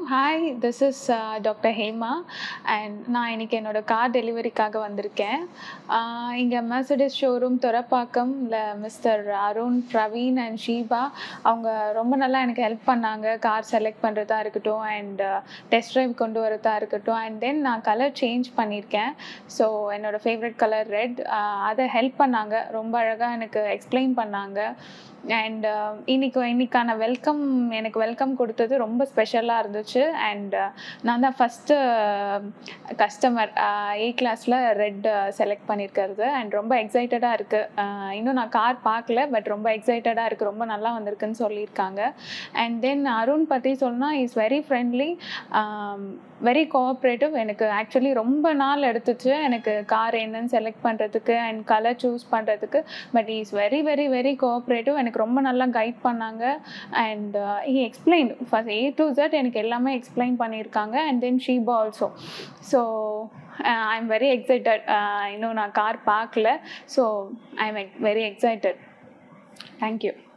hi this is doctor Hema and நான் இன்னைக்கு என்னோட கார் டெலிவரிக்காக வந்திருக்கேன் இங்கே மெர்சடிஸ் ஷோரூம் துறப்பாக்கம்ல மிஸ்டர் அருண் பிரவீன் அண்ட் ஷீபா அவங்க ரொம்ப நல்லா எனக்கு ஹெல்ப் பண்ணாங்க கார் செலக்ட் பண்ணுறதா இருக்கட்டும் அண்ட் டெஸ்ட் ட்ரைவ் கொண்டு வரதா இருக்கட்டும் அண்ட் தென் நான் கலர் சேஞ்ச் பண்ணியிருக்கேன் ஸோ என்னோடய ஃபேவரட் கலர் ரெட் அதை ஹெல்ப் பண்ணாங்க ரொம்ப அழகாக எனக்கு எக்ஸ்பிளைன் பண்ணாங்க அண்ட் இன்னைக்கு இன்னைக்கான வெல்கம் எனக்கு வெல்கம் கொடுத்தது ரொம்ப ஸ்பெஷலாக இருந்துச்சு அண்ட் நான் தான் ஃபஸ்ட்டு கஸ்டமர் ஏ கிளாஸில் ரெட் செலக்ட் பண்ணியிருக்கிறது அண்ட் ரொம்ப எக்ஸைட்டடாக இருக்குது இன்னும் நான் கார் பார்க்கல பட் ரொம்ப எக்ஸைட்டடாக இருக்குது ரொம்ப நல்லா வந்திருக்குன்னு சொல்லியிருக்காங்க அண்ட் தென் அருண் பற்றி சொன்னால் is very friendly very cooperative எனக்கு ஆக்சுவலி ரொம்ப நாள் எடுத்துச்சு எனக்கு கார் என்னன்னு செலக்ட் பண்ணுறதுக்கு அண்ட் கலர் சூஸ் பண்ணுறதுக்கு but is very very very cooperative எனக்கு ரொம்ப நல்லா கைட் பண்ணாங்க and he explain first A to Z எனக்கு எல்லாமே எக்ஸ்பிளைன் பண்ணியிருக்காங்க and then Sheeba also so I am very excited இன்னும் நான் கார் பார்க்கல so I am very excited thank you